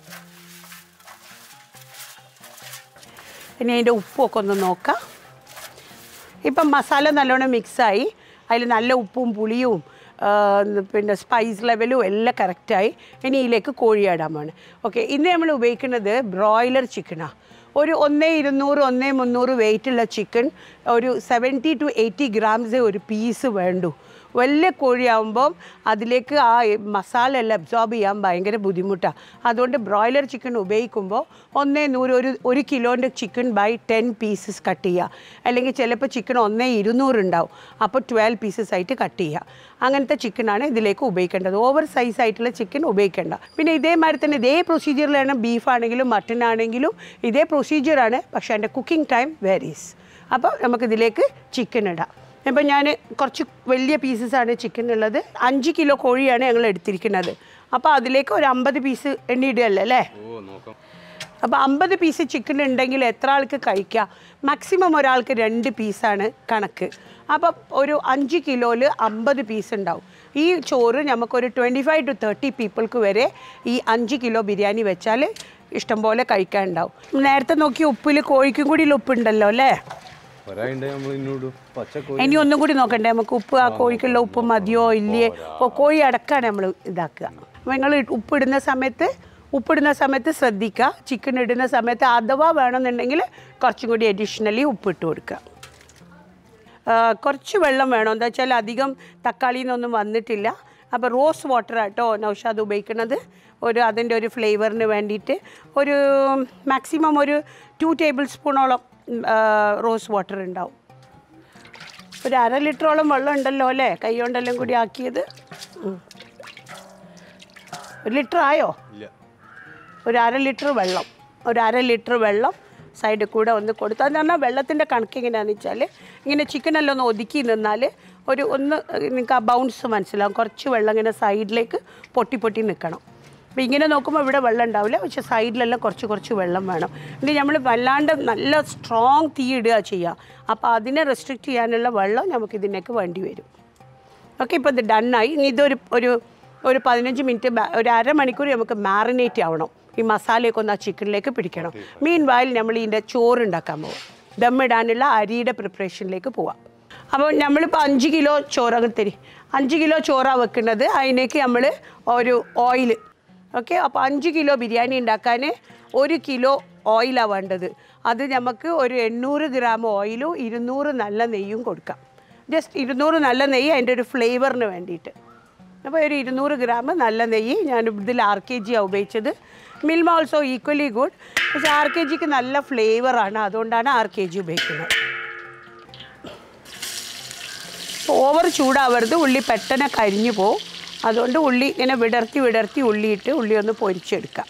ഇനി അതിൻ്റെ ഉപ്പൊക്കെ ഒന്ന് നോക്കാം ഇപ്പം മസാല നല്ലോണം മിക്സായി അതിൽ നല്ല ഉപ്പും പുളിയും ആ, പിന്നെ സ്പൈസ് ലെവലും എല്ലാം കറക്റ്റായി ഇനി ഇതിലേക്ക് കോഴി ഇടാൻ വേണം ഓക്കെ ഇന്ന് നമ്മൾ ഉപയോഗിക്കുന്നത് ബ്രോയിലർ ചിക്കനാണ് ഒരു ഒന്നേ ഇരുന്നൂറ് ഒന്നേ മുന്നൂറ് വെയിറ്റുള്ള ചിക്കൻ ഒരു സെവൻറ്റി ടു എയ്റ്റി ഗ്രാംസേ ഒരു പീസ് വേണ്ടൂ വലിയ കോഴിയാകുമ്പം അതിലേക്ക് ആ മസാല എല്ലാം അബ്സോർബ് ചെയ്യാൻ ഭയങ്കര ബുദ്ധിമുട്ടാണ് അതുകൊണ്ട് ബ്രോയിലർ ചിക്കൻ ഉപയോഗിക്കുമ്പോൾ ഒന്നേ നൂറ് ഒരു ഒരു കിലോൻ്റെ chicken by ten pieces cut ചെയ്യുക അല്ലെങ്കിൽ ചിലപ്പോൾ ചിക്കൻ ഒന്നേ ഇരുന്നൂറ് ഉണ്ടാവും അപ്പോൾ ട്വൽവ് പീസസ് ആയിട്ട് കട്ട് ചെയ്യുക അങ്ങനത്തെ ചിക്കനാണ് ഇതിലേക്ക് ഉപയോഗിക്കേണ്ടത് ഓവർ സൈസ് ആയിട്ടുള്ള ചിക്കൻ ഉപയോഗിക്കേണ്ട പിന്നെ ഇതേമാതിരി തന്നെ ഇതേ പ്രൊസീജിയറിലാണ് ബീഫ് ആണെങ്കിലും മട്ടൺ ആണെങ്കിലും ഇതേ പ്രൊസീജിയറാണ് പക്ഷേ അതിൻ്റെ കുക്കിംഗ് ടൈം വേരീസ് അപ്പോൾ നമുക്കിതിലേക്ക് ചിക്കൻ ഇടാം ഇപ്പം ഞാൻ കുറച്ച് വലിയ പീസസാണ് ചിക്കൻ ഉള്ളത് അഞ്ച് കിലോ കോഴിയാണ് ഞങ്ങൾ എടുത്തിരിക്കുന്നത് അപ്പോൾ അതിലേക്ക് ഒരു അമ്പത് പീസ് എണ്ണ ഇടുകയല്ലേ അല്ലേ ഓ നോക്കാം അപ്പോൾ അമ്പത് പീസ് ചിക്കൻ ഉണ്ടെങ്കിൽ എത്ര ആൾക്ക് കഴിക്കാം മാക്സിമം ഒരാൾക്ക് രണ്ട് പീസാണ് കണക്ക് അപ്പം ഒരു അഞ്ച് കിലോയിൽ അമ്പത് പീസ് ഉണ്ടാവും ഈ ചോറ് നമുക്കൊരു ട്വൻറ്റി ഫൈവ് ടു തേർട്ടി പീപ്പിൾക്ക് വരെ ഈ അഞ്ച് കിലോ ബിരിയാണി വെച്ചാൽ ഇഷ്ടംപോലെ കഴിക്കാനുണ്ടാവും നേരത്തെ നോക്കി ഉപ്പിൽ കോഴിക്കും കൂടി ഉപ്പുണ്ടല്ലോ അല്ലേ ഒരാളുണ്ട് നമ്മൾ ഇന്നോട് പച്ചക്കോഴി ഇനി ഒന്നും കൂടി നോക്കണ്ടേ നമുക്ക് ഉപ്പ് ആ കോഴിക്കുള്ള ഉപ്പ് മതിയോ ഇല്ലയോ അപ്പോൾ കോഴി അടക്കാണ് നമ്മൾ ഇതാക്കുക അപ്പോൾ നിങ്ങൾ ഉപ്പിടുന്ന സമയത്ത് ഉപ്പിടുന്ന സമയത്ത് ശ്രദ്ധിക്കുക ചിക്കൻ ഇടുന്ന സമയത്ത് അഥവാ വേണമെന്നുണ്ടെങ്കിൽ കുറച്ചും കൂടി അഡീഷണലി ഉപ്പിട്ട് കൊടുക്കുക ആ, കുറച്ച് വെള്ളം വേണം എന്താ വെച്ചാൽ അധികം തക്കാളിയിൽ നിന്നൊന്നും വന്നിട്ടില്ല അപ്പോൾ റോസ് വാട്ടർ ആട്ടോ നൗഷാദ് ഉപയോഗിക്കുന്നത് ഒരു അതിൻ്റെ ഒരു ഫ്ലേവറിന് വേണ്ടിയിട്ട് ഒരു മാക്സിമം ഒരു ടു ടേബിൾ സ്പൂണോളം റോസ് വാട്ടർ ഉണ്ടാവും ഒരു അര ലിറ്ററോളം വെള്ളം ഉണ്ടല്ലോ അല്ലേ കൈ കൊണ്ടെല്ലാം കൂടി ആക്കിയത് ഉം. ഒരു ലിറ്റർ ആയോ ഇല്ല ഒരു അര ലിറ്റർ വെള്ളം ഒരു അര ലിറ്റർ വെള്ളം സൈഡിൽ കൂടെ ഒന്ന് കൊടുത്തു അതെന്ന് പറഞ്ഞാൽ വെള്ളത്തിൻ്റെ കണക്ക് എങ്ങനെയാണെന്ന് വെച്ചാൽ ഇങ്ങനെ ചിക്കനെല്ലാം ഒന്ന് ഒതുക്കി നിന്നാൽ ഒരു ഒന്ന് നിങ്ങൾക്ക് ആ ബൗൺസ് മനസ്സിലാവും കുറച്ച് വെള്ളം ഇങ്ങനെ സൈഡിലേക്ക് പൊട്ടി പൊട്ടി നിൽക്കണം അപ്പോൾ ഇങ്ങനെ നോക്കുമ്പോൾ ഇവിടെ വെള്ളം ഉണ്ടാവില്ല പക്ഷേ സൈഡിലെല്ലാം കുറച്ച് കുറച്ച് വെള്ളം വേണം ഇനി നമ്മൾ വല്ലാണ്ട് നല്ല സ്ട്രോങ് തീ ഇടുക ചെയ്യുക അപ്പോൾ അതിനെ റെസ്ട്രിക്റ്റ് ചെയ്യാനുള്ള വെള്ളം നമുക്ക് ഇതിനൊക്കെ വേണ്ടി വരും ഓക്കെ ഇപ്പോൾ ഇത് ഡണ്ണായി ഇനി ഇതൊരു ഒരു ഒരു പതിനഞ്ച് മിനിറ്റ് ബാ- ഒരു അരമണിക്കൂർ നമുക്ക് മാറിനേറ്റ് ആവണം ഈ മസാലയൊക്കെ ഒന്ന് ആ ചിക്കനിലേക്ക് പിടിക്കണം മീൻ വായിൽ നമ്മൾ ഇതിൻ്റെ ചോറ് ഉണ്ടാക്കാൻ പോവാം ദമ്മിടാനുള്ള അരിയുടെ പ്രിപ്പറേഷനിലേക്ക് പോവാം അപ്പോൾ നമ്മളിപ്പോൾ അഞ്ച് കിലോ ചോറൊക്കെ തരി അഞ്ച് കിലോ ചോറാണ് വെക്കുന്നത് അതിലേക്ക് നമ്മൾ ഒരു ഓയിൽ ഓക്കെ അപ്പോൾ അഞ്ച് കിലോ ബിരിയാണി ഉണ്ടാക്കാൻ ഒരു കിലോ ഓയിലാണ് വേണ്ടത് അത് നമുക്ക് ഒരു എണ്ണൂറ് ഗ്രാം ഓയിലും ഇരുന്നൂറ് നല്ല നെയ്യും കൊടുക്കാം ജസ്റ്റ് ഇരുന്നൂറ് നല്ല നെയ്യ് അതിൻ്റെ ഒരു ഫ്ലേവറിന് വേണ്ടിയിട്ട് അപ്പോൾ ഒരു ഇരുന്നൂറ് ഗ്രാം നല്ല നെയ്യ് ഞാൻ ഇതിൽ ആർ കെ ജിയാണ് ഉപയോഗിച്ചത് മിൽമ ഓൾസോ ഈക്വലി ഗുഡ് പക്ഷേ ആർ കെ ജിക്ക് നല്ല ഫ്ലേവറാണ് അതുകൊണ്ടാണ് ആർ കെ ജി ഉപയോഗിക്കുന്നത് ഓവർ ചൂടാവരുത് ഉള്ളി പെട്ടെന്ന് കരിഞ്ഞു പോവും അതുകൊണ്ട് ഉള്ളി ഇങ്ങനെ വിടർത്തി വിടർത്തി ഉള്ളിയിട്ട് ഉള്ളി ഒന്ന് പൊരിച്ചെടുക്കാം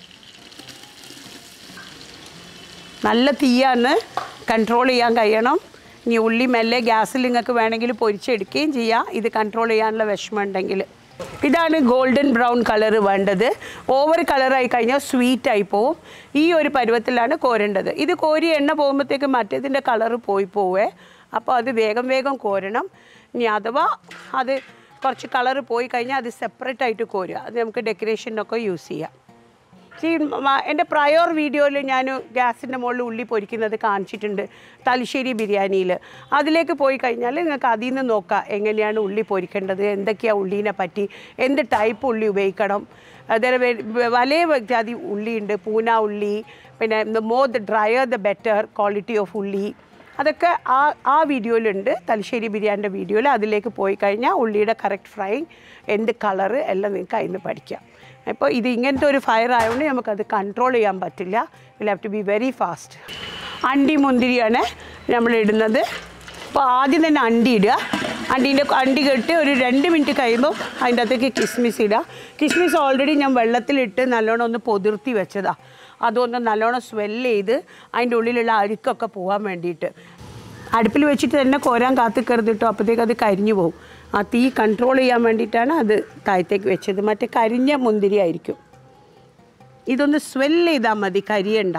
നല്ല തീയാന്ന് കൺട്രോൾ ചെയ്യാൻ കഴിയണം ഇനി ഉള്ളി മെല്ലെ ഗ്യാസിൽ നിങ്ങൾക്ക് വേണമെങ്കിൽ പൊരിച്ചെടുക്കുകയും ചെയ്യാം ഇത് കൺട്രോൾ ചെയ്യാനുള്ള വിഷമം ഉണ്ടെങ്കിൽ ഇതാണ് ഗോൾഡൻ ബ്രൗൺ കളർ വേണ്ടത് ഓവർ കളറായി കഴിഞ്ഞാൽ സ്വീറ്റ് ആയി പോവും ഈ ഒരു പരുവത്തിലാണ് കോരേണ്ടത് ഇത് കോരി എണ്ണ പോകുമ്പോഴത്തേക്ക് മറ്റേതിൻ്റെ കളറ് പോയി പോവേ അപ്പോൾ അത് വേഗം വേഗം കോരണം ഇനി അഥവാ അത് കുറച്ച് കളറ് പോയി കഴിഞ്ഞാൽ അത് സെപ്പറേറ്റ് ആയിട്ട് കോരുക അത് നമുക്ക് ഡെക്കറേഷനൊക്കെ യൂസ് ചെയ്യാം ഈ മ- എൻ്റെ പ്രയോർ വീഡിയോയിൽ ഞാൻ ഗ്യാസിൻ്റെ മുകളിൽ ഉള്ളി പൊരിക്കുന്നത് കാണിച്ചിട്ടുണ്ട് തലശ്ശേരി ബിരിയാണിയിൽ അതിലേക്ക് പോയി കഴിഞ്ഞാൽ നിങ്ങൾക്ക് അതിൽ നിന്ന് നോക്കാം എങ്ങനെയാണ് ഉള്ളി പൊരിക്കേണ്ടത് എന്തൊക്കെയാണ് ഉള്ളീനെ പറ്റി എന്ത് ടൈപ്പ് ഉള്ളി ഉപയോഗിക്കണം അതേപോലെ വെ- വലിയ ജാതി ഉള്ളിയുണ്ട് പൂന ഉള്ളി പിന്നെ the more the drier the better quality of ഉള്ളി അതൊക്കെ ആ ആ വീഡിയോയിലുണ്ട് തലശ്ശേരി ബിരിയാണിൻ്റെ വീഡിയോയിൽ അതിലേക്ക് പോയി കഴിഞ്ഞാൽ ഉള്ളിയുടെ കറക്റ്റ് ഫ്രൈങ് എന്ത് കളറ് എല്ലാം നിങ്ങൾക്ക് അതിൽ നിന്ന് പഠിക്കാം അപ്പോൾ ഇത് ഇങ്ങനത്തെ ഒരു ഫയർ ആയതുകൊണ്ട് നമുക്കത് കൺട്രോൾ ചെയ്യാൻ പറ്റില്ല will have to be very fast അണ്ടി മുന്തിരിയാണ് നമ്മൾ ഇടുന്നത് അപ്പോൾ ആദ്യം തന്നെ അണ്ടി ഇടുക അണ്ടീൻ്റെ അണ്ടി കെട്ടി ഒരു രണ്ട് മിനിറ്റ് കഴിയുമ്പോൾ അതിൻ്റെ അകത്തേക്ക് കിസ്മിസ് ഇടുക കിസ്മിസ് ഓൾറെഡി ഞാൻ വെള്ളത്തിലിട്ട് നല്ലോണം ഒന്ന് പൊതിർത്തി വെച്ചതാണ് അതൊന്ന് നല്ലോണം സ്വെല്ല് ചെയ്ത് അതിൻ്റെ ഉള്ളിലുള്ള അഴുക്കൊക്കെ പോകാൻ വേണ്ടിയിട്ട് അടുപ്പിൽ വെച്ചിട്ട് തന്നെ കോരാൻ കാത്തിക്കരുത് കേട്ടോ അപ്പോഴത്തേക്ക് അത് കരിഞ്ഞു പോകും ആ തീ കൺട്രോൾ ചെയ്യാൻ വേണ്ടിയിട്ടാണ് അത് താഴത്തേക്ക് വെച്ചത് മറ്റേ കരിഞ്ഞ മുന്തിരി ആയിരിക്കും ഇതൊന്ന് സ്വെല്ല് ചെയ്താൽ മതി കരിയണ്ട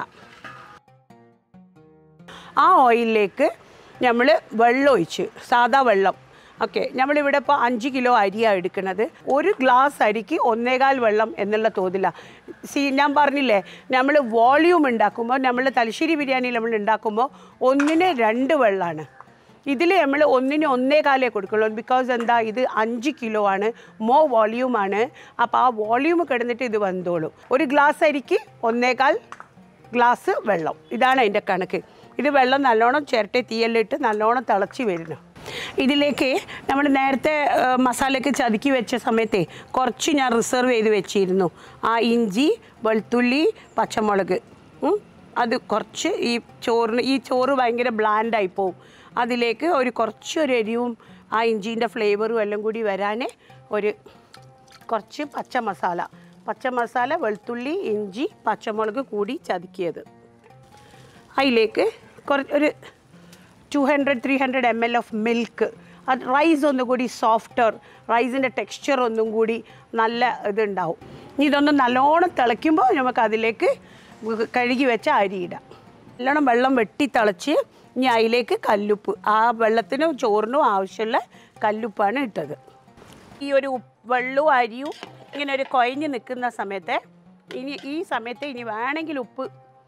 ആ ഓയിലിലേക്ക് നമ്മൾ വെള്ളം ഒഴിച്ച് സാദാ വെള്ളം ഓക്കെ നമ്മളിവിടെ ഇപ്പോൾ അഞ്ച് കിലോ അരിയാണ് എടുക്കുന്നത് ഒരു ഗ്ലാസ് അരിക്ക് ഒന്നേകാൽ വെള്ളം എന്നുള്ള തോതിലാണ് സി ഞാൻ പറഞ്ഞില്ലേ നമ്മൾ വോള്യൂം ഉണ്ടാക്കുമ്പോൾ നമ്മൾ തലശ്ശേരി ബിരിയാണി നമ്മൾ ഉണ്ടാക്കുമ്പോൾ ഒന്നിന് രണ്ട് വെള്ളമാണ് ഇതിൽ നമ്മൾ ഒന്നിന് ഒന്നേ കാലേ കൊടുക്കുള്ളൂ ബിക്കോസ് എന്താ ഇത് അഞ്ച് കിലോ ആണ് മോ വോള്യൂമാണ് അപ്പോൾ ആ വോള്യൂം കിടന്നിട്ട് ഇത് വന്നോളും ഒരു ഗ്ലാസ് അരിക്ക് ഒന്നേകാൽ ഗ്ലാസ് വെള്ളം ഇതാണ് അതിൻ്റെ കണക്ക് ഇത് വെള്ളം നല്ലോണം ചിരട്ടെ തീയലിട്ട് നല്ലോണം തിളച്ച് വരുന്നു ഇതിലേക്ക് നമ്മൾ നേരത്തെ ആ, മസാലയൊക്കെ ചതുക്കി വെച്ച സമയത്തെ കുറച്ച് ഞാൻ റിസർവ് ചെയ്ത് വെച്ചിരുന്നു ആ ഇഞ്ചി വെളുത്തുള്ളി പച്ചമുളക് ഉം. അത് കുറച്ച് ഈ ചോറിന് ഈ ചോറ് ഭയങ്കര ബ്ലാൻഡായി പോവും അതിലേക്ക് ഒരു കുറച്ചൊരു എരിവും ആ ഇഞ്ചീൻ്റെ ഫ്ലേവറും എല്ലാം കൂടി വരാൻ ഒരു കുറച്ച് പച്ച മസാല പച്ച മസാല വെളുത്തുള്ളി ഇഞ്ചി പച്ചമുളക് കൂടി ചതുക്കിയത് അതിലേക്ക് കുറച്ച് ഒരു two hundred three hundred M L of milk അത് റൈസ് ഒന്നും കൂടി സോഫ്റ്റർ റൈസിൻ്റെ ടെക്സ്ചർ ഒന്നും കൂടി നല്ല ഇതുണ്ടാവും ഇനി ഇതൊന്ന് നല്ലോണം തിളയ്ക്കുമ്പോൾ നമുക്ക് അതിലേക്ക് കഴുകി വെച്ച അരി ഇടാം നല്ലോണം വെള്ളം വെട്ടി തിളച്ച് ഇനി അതിലേക്ക് കല്ലുപ്പ് ആ വെള്ളത്തിനും ചോറിനും ആവശ്യമുള്ള കല്ലുപ്പാണ് ഇട്ടത് ഈ ഒരു ഉപ്പ് വെള്ളവും അരിയും ഇങ്ങനെ ഒരു കുഴഞ്ഞ് നിൽക്കുന്ന സമയത്ത് ഇനി ഈ സമയത്ത് ഇനി വേണമെങ്കിൽ ഉപ്പ്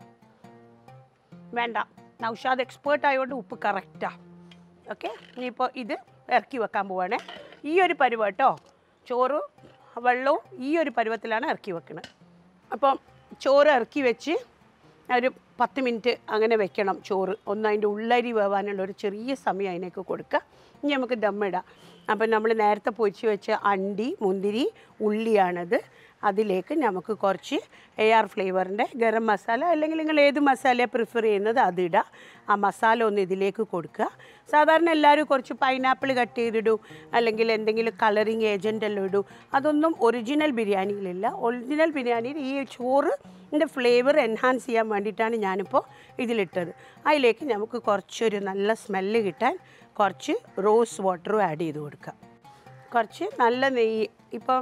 വേണ്ട നൗഷാദ് എക്സ്പേർട്ട് ആയതുകൊണ്ട് ഉപ്പ് കറക്റ്റാണ് ഓക്കെ ഇനിയിപ്പോൾ ഇത് ഇറക്കി വെക്കാൻ പോവാണ് ഈ ഒരു പരുവം കേട്ടോ ചോറും വെള്ളവും ഈ ഒരു പരുവത്തിലാണ് ഇറക്കി വെക്കുന്നത് അപ്പം ചോറ് ഇറക്കി വെച്ച് ഒരു പത്ത് മിനിറ്റ് അങ്ങനെ വെക്കണം ചോറ് ഒന്ന് അതിൻ്റെ ഉള്ളരി വേവാനുള്ള ഒരു ചെറിയ സമയം അതിനേക്ക് കൊടുക്കുക ഇനി നമുക്ക് ദമ്മിടാം അപ്പം നമ്മൾ നേരത്തെ പൊരിച്ച് വെച്ച അണ്ടി മുന്തിരി ഉള്ളിയാണത് അതിലേക്ക് നമുക്ക് കുറച്ച് എ ആർ ഫ്ലേവറിൻ്റെ ഗരം മസാല അല്ലെങ്കിൽ നിങ്ങൾ ഏത് മസാലയാണ് പ്രിഫർ ചെയ്യുന്നത് അതിടുക ആ മസാല ഒന്ന് ഇതിലേക്ക് കൊടുക്കുക സാധാരണ എല്ലാവരും കുറച്ച് പൈനാപ്പിൾ കട്ട് ചെയ്തിടും അല്ലെങ്കിൽ എന്തെങ്കിലും കളറിങ് ഏജൻ്റ് എല്ലാം ഇടും അതൊന്നും ഒറിജിനൽ ബിരിയാണിയിലില്ല ഒറിജിനൽ ബിരിയാണിയിൽ ഈ ചോറ് ഇതിൻ്റെ ഫ്ലേവർ എൻഹാൻസ് ചെയ്യാൻ വേണ്ടിയിട്ടാണ് ഞാനിപ്പോൾ ഇതിലിട്ടത് അതിലേക്ക് നമുക്ക് കുറച്ചൊരു നല്ല സ്മെല്ല് കിട്ടാൻ കുറച്ച് റോസ് വാട്ടറും ആഡ് ചെയ്ത് കൊടുക്കാം കുറച്ച് നല്ല നെയ്യ് ഇപ്പം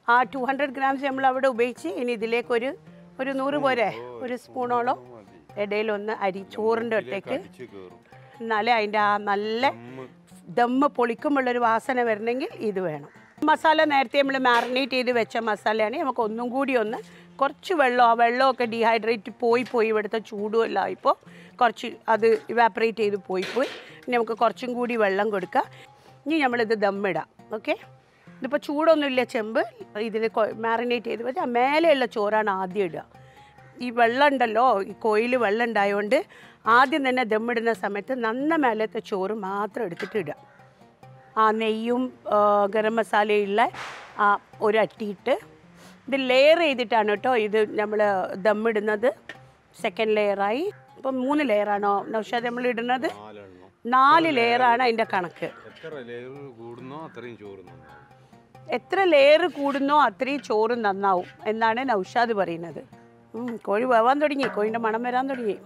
ആ ടു ഹൺഡ്രഡ് ഗ്രാംസ് നമ്മൾ അവിടെ ഉപയോഗിച്ച് ഇനി ഇതിലേക്കൊരു ഒരു നൂറ് പോരെ ഒരു സ്പൂണോളം ഇടയിലൊന്ന് അരി ചോറിൻ്റെ ഒറ്റയ്ക്ക് അടിച്ച് കയറും എന്നാലേ അതിൻ്റെ ആ നല്ല ദമ്മ് പൊളിക്കുമ്പോഴൊരു വാസന വരണമെങ്കിൽ ഇത് വേണം മസാല നേരത്തെ നമ്മൾ മാറിനേറ്റ് ചെയ്ത് വെച്ച മസാലയാണ് നമുക്ക് ഒന്നും കൂടി ഒന്ന് കുറച്ച് വെള്ളം ആ വെള്ളമൊക്കെ ഡീഹൈഡ്രേറ്റ് പോയി പോയി ഇവിടുത്തെ ചൂടുമല്ല ഇപ്പോൾ കുറച്ച് അത് ഇവാപ്പറേറ്റ് ചെയ്ത് പോയി പോയി ഇനി നമുക്ക് കുറച്ചും കൂടി വെള്ളം കൊടുക്കുക ഇനി നമ്മളിത് ദമ്മിടാം ഓക്കെ ഇതിപ്പോൾ ചൂടൊന്നുമില്ല ചെമ്പ് ഇതിൽ മാറിനേറ്റ് ചെയ്ത് വെച്ചാൽ മേലെയുള്ള ചോറാണ് ആദ്യം ഇടുക ഈ വെള്ളം ഉണ്ടല്ലോ ഈ കോയിൽ വെള്ളം ഉണ്ടായതുകൊണ്ട് ആദ്യം തന്നെ ദമ്മിടുന്ന സമയത്ത് നന്ന മേലത്തെ ചോറ് മാത്രം എടുത്തിട്ട് ഇടുക ആ നെയ്യും ആ, ഗരം മസാലയുള്ള ആ ഒരു അട്ടിയിട്ട് ഇത് ലെയർ ചെയ്തിട്ടാണ് കേട്ടോ ഇത് നമ്മൾ ദമ്മിടുന്നത് സെക്കൻഡ് ലെയറായി ഇപ്പം മൂന്ന് ലെയറാണോ നൗഷാദ് നമ്മൾ ഇടുന്നത് നാലെണ്ണം നാല് ലെയറാണ് അതിൻ്റെ കണക്ക് എത്ര ലെയർ കൂടുന്നോ അത്രയും ചോറ് നന്നാവും എത്ര ലെയർ കൂടുന്നോ അത്രയും ചോറ് നന്നാവും എന്നാണ് നൗഷാദ് പറയുന്നത് ഉം, കോഴി വേവാൻ തുടങ്ങി കോഴിൻ്റെ മണം വരാൻ തുടങ്ങി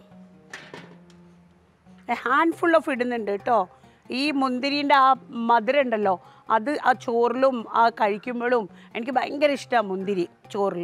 ഹാൻഡ് ഫുൾ ഓഫ് ഇടുന്നുണ്ട് കേട്ടോ ഈ മുന്തിരിൻ്റെ ആ മധുരം ഉണ്ടല്ലോ അത് ആ ചോറിലും ആ കഴിക്കുമ്പോഴും എനിക്ക് ഭയങ്കര ഇഷ്ടമാണ് മുന്തിരി ചോറിൽ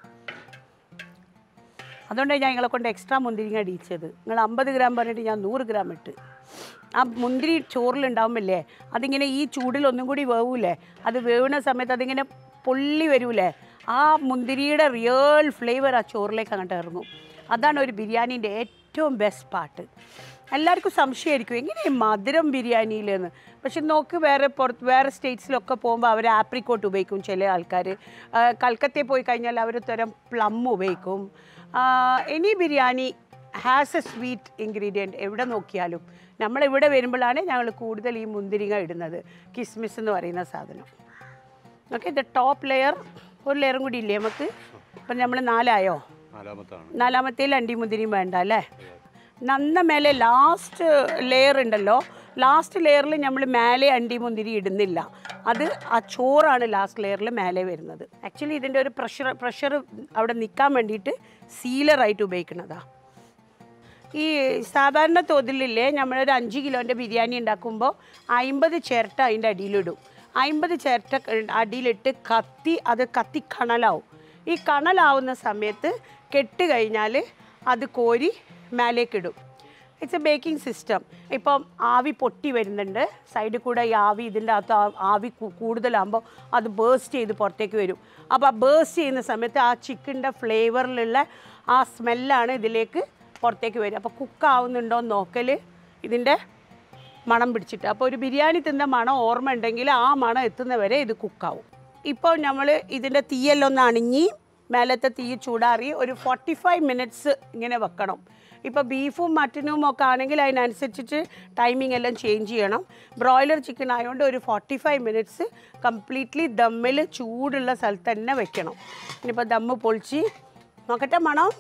അതുകൊണ്ടാണ് ഞാൻ നിങ്ങളെ കൊണ്ട് എക്സ്ട്രാ മുന്തിരിങ്ങ അടിച്ചത് നിങ്ങൾ അമ്പത് ഗ്രാം പറഞ്ഞിട്ട് ഞാൻ നൂറ് ഗ്രാം ഇട്ട് ആ മുന്തിരി ചോറിലുണ്ടാവുമ്പല്ലേ അതിങ്ങനെ ഈ ചൂടിൽ ഒന്നും കൂടി വേവൂലേ അത് വേവുന്ന സമയത്ത് അതിങ്ങനെ പൊള്ളി വരൂലേ ആ മുന്തിരിയുടെ റിയൽ ഫ്ലേവർ ആ ചോറിലേക്ക് അങ്ങോട്ട് ഇറങ്ങും അതാണ് ഒരു ബിരിയാണീൻ്റെ ഏറ്റവും ബെസ്റ്റ് പാട്ട് എല്ലാവർക്കും സംശയമായിരിക്കും എങ്ങനെ ഈ മധുരം ബിരിയാണിയിലെന്ന് പക്ഷെ നോക്ക് വേറെ പുറത്ത് വേറെ സ്റ്റേറ്റ്സിലൊക്കെ പോകുമ്പോൾ അവർ ആപ്രിക്കോട്ട് ഉപയോഗിക്കും ചില ആൾക്കാർ കൽക്കത്തയിൽ പോയി കഴിഞ്ഞാൽ അവർ തരം പ്ലം ഉപയോഗിക്കും any biryani has a sweet ingredient എവിടെ നോക്കിയാലും നമ്മളിവിടെ വരുമ്പോഴാണ് ഞങ്ങൾ കൂടുതൽ ഈ മുന്തിരിങ്ങ ഇടുന്നത് കിസ്മിസ് എന്ന് പറയുന്ന സാധനം ഓക്കെ ഇത് ടോപ്പ് ലെയർ ഒരു ലെയറും കൂടി ഇല്ലേ നമുക്ക് അപ്പം നമ്മൾ നാലായോ നാലാമത്താണ് നാലാമത്തേൽ അണ്ടി മുന്തിരിയും വേണ്ട അല്ലേ നന്ന മേലെ ലാസ്റ്റ് ലെയർ ഉണ്ടല്ലോ ലാസ്റ്റ് ലെയറിൽ നമ്മൾ മേലെ അണ്ടി മുന്തിരി ഇടുന്നില്ല അത് ആ ചോറാണ് ലാസ്റ്റ് ലെയറിൽ മേലെ വരുന്നത് ആക്ച്വലി ഇതിൻ്റെ ഒരു പ്രഷർ പ്രഷർ അവിടെ നിൽക്കാൻ വേണ്ടിയിട്ട് സീലറായിട്ട് ഉപയോഗിക്കുന്നതാണ് ഈ സാധാരണ തോതിലില്ലേ നമ്മളൊരു അഞ്ച് കിലോൻ്റെ ബിരിയാണി ഉണ്ടാക്കുമ്പോൾ അമ്പത് ചിരട്ട അതിൻ്റെ അടിയിലിടും അമ്പത് ചിരട്ട അടിയിലിട്ട് കത്തി അത് കത്തി കണലാവും ഈ കണലാവുന്ന സമയത്ത് കെട്ട് കഴിഞ്ഞാൽ അത് കോരി മേലേക്കിടും ഇറ്റ്സ് എ ബേക്കിംഗ് സിസ്റ്റം ഇപ്പം ആവി പൊട്ടി വരുന്നുണ്ട് സൈഡിൽ കൂടെ ഈ ആവി ഇതിൻ്റെ അകത്ത് ആ- ആവി കൂ- കൂടുതലാകുമ്പോൾ അത് ബേസ്റ്റ് ചെയ്ത് പുറത്തേക്ക് വരും അപ്പോൾ ആ ബേസ്റ്റ് ചെയ്യുന്ന സമയത്ത് ആ ചിക്കൻ്റെ ഫ്ലേവറിലുള്ള ആ സ്മെല്ലാണ് ഇതിലേക്ക് പുറത്തേക്ക് വരും അപ്പോൾ കുക്കാവുന്നുണ്ടോ എന്ന് നോക്കൽ ഇതിൻ്റെ മണം പിടിച്ചിട്ട് അപ്പോൾ ഒരു ബിരിയാണി തിന്ന മണം ഓർമ്മ ഉണ്ടെങ്കിൽ ആ മണം എത്തുന്നവരെ ഇത് കുക്കാവും ഇപ്പോൾ നമ്മൾ ഇതിൻ്റെ തീയെല്ലാം ഒന്ന് അണിഞ്ഞി മേലത്തെ തീ ചൂടാറി ഒരു ഫോർട്ടി ഫൈവ് മിനിറ്റ്സ് ഇങ്ങനെ വെക്കണം ഇപ്പോൾ ബീഫും മട്ടനും ഒക്കെ ആണെങ്കിൽ അതിനനുസരിച്ചിട്ട് ടൈമിംഗ് എല്ലാം ചേഞ്ച് ചെയ്യണം ബ്രോയിലർ ചിക്കൻ ആയതുകൊണ്ട് ഒരു ഫോർട്ടി ഫൈവ് മിനിറ്റ്സ് കംപ്ലീറ്റ്ലി ദമ്മിൽ ചൂടുള്ള സ്ഥലത്ത് തന്നെ വെക്കണം ഇനിയിപ്പോൾ ദമ്മ് പൊളിച്ച് നോക്കട്ടെ മണം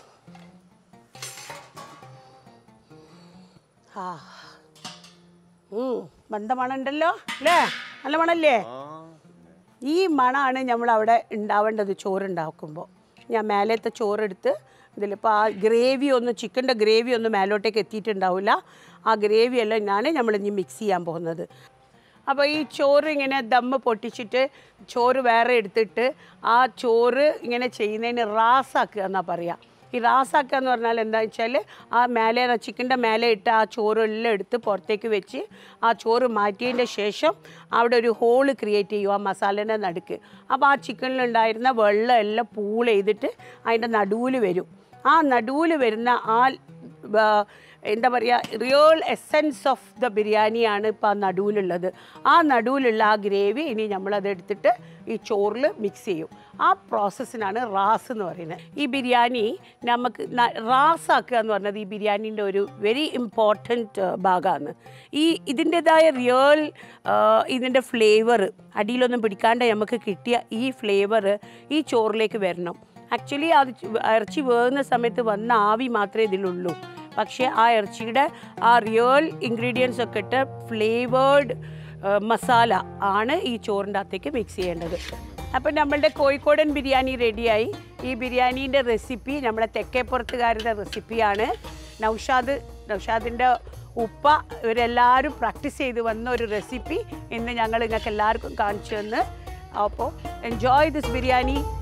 ആ ഉം, ബന്ധ മണം ഉണ്ടല്ലോ അല്ലേ നല്ല മണല്ലേ ഈ മണമാണ് നമ്മൾ അവിടെ ഉണ്ടാവേണ്ടത് ചോറ് ഉണ്ടാക്കുമ്പോൾ ഞാൻ മേലത്തെ ചോറെടുത്ത് ഇതിലിപ്പോൾ ആ ഗ്രേവി ഒന്നും ചിക്കൻ്റെ ഗ്രേവി ഒന്നും മേലോട്ടേക്ക് എത്തിയിട്ടുണ്ടാവില്ല ആ ഗ്രേവി എല്ലാം ഞാൻ നമ്മൾ ഇനി മിക്സ് ചെയ്യാൻ പോകുന്നത് അപ്പോൾ ഈ ചോറ് ഇങ്ങനെ ദമ്മ് പൊട്ടിച്ചിട്ട് ചോറ് വേറെ എടുത്തിട്ട് ആ ചോറ് ഇങ്ങനെ ചെയ്യുന്നതിന് റാസാക്കുക എന്നാ പറയുക ഈ റാസാക്കുക എന്ന് പറഞ്ഞാൽ എന്താ വെച്ചാൽ ആ മേലെ ചിക്കൻ്റെ മേലെ ഇട്ട് ആ ചോറെല്ലാം എടുത്ത് പുറത്തേക്ക് വെച്ച് ആ ചോറ് മാറ്റിയതിൻ്റെ ശേഷം അവിടെ ഒരു ഹോള് ക്രിയേറ്റ് ചെയ്യും ആ മസാലേൻ്റെ നടുക്ക് അപ്പോൾ ആ ചിക്കനിലുണ്ടായിരുന്ന വെള്ളം എല്ലാം പൂൾ ചെയ്തിട്ട് അതിൻ്റെ നടുവിൽ വരും ആ നടുവിൽ വരുന്ന ആ ആ, എന്താ പറയുക റിയൽ എസെൻസ് ഓഫ് ദ ബിരിയാണിയാണ് ഇപ്പോൾ ആ നടുവിലുള്ളത് ആ നടുവിലുള്ള ആ ഗ്രേവി ഇനി നമ്മളത് എടുത്തിട്ട് ഈ ചോറിൽ മിക്സ് ചെയ്യും ആ പ്രോസസ്സിനാണ് റാസ് എന്ന് പറയുന്നത് ഈ ബിരിയാണി നമുക്ക് ന- റാസാക്കുക എന്ന് പറഞ്ഞത് ഈ ബിരിയാണീൻ്റെ ഒരു വെരി ഇമ്പോർട്ടൻറ്റ് ഭാഗമാണ് ഈ ഇതിൻ്റെതായ റിയൽ ഇതിൻ്റെ ഫ്ലേവർ അടിയിലൊന്നും പിടിക്കാണ്ട് നമുക്ക് കിട്ടിയ ഈ ഫ്ലേവർ ഈ ചോറിലേക്ക് വരണം ആക്ച്വലി അത് ച് ഇറച്ചി വേകുന്ന സമയത്ത് വന്ന ആവി മാത്രമേ ഇതിലുള്ളൂ പക്ഷേ ആ ഇറച്ചിയുടെ ആ റിയൽ ഇൻഗ്രീഡിയൻസ് ഒക്കെ ഇട്ട് ഫ്ലേവേർഡ് മസാല ആണ് ഈ ചോറിൻ്റെ അകത്തേക്ക് മിക്സ് ചെയ്യേണ്ടത് അപ്പം നമ്മളുടെ കോഴിക്കോടൻ ബിരിയാണി റെഡിയായി ഈ ബിരിയാണീൻ്റെ റെസിപ്പി നമ്മളെ തെക്കേപ്പുറത്തുകാരുടെ റെസിപ്പിയാണ് നൗഷാദ് നൗഷാദിൻ്റെ ഉപ്പ ഇവരെല്ലാവരും പ്രാക്ടീസ് ചെയ്ത് വന്ന ഒരു റെസിപ്പി ഇന്ന് ഞങ്ങൾ നിങ്ങൾക്ക് എല്ലാവർക്കും കാണിച്ചു തന്ന് അപ്പോൾ എൻജോയ് ദിസ് ബിരിയാണി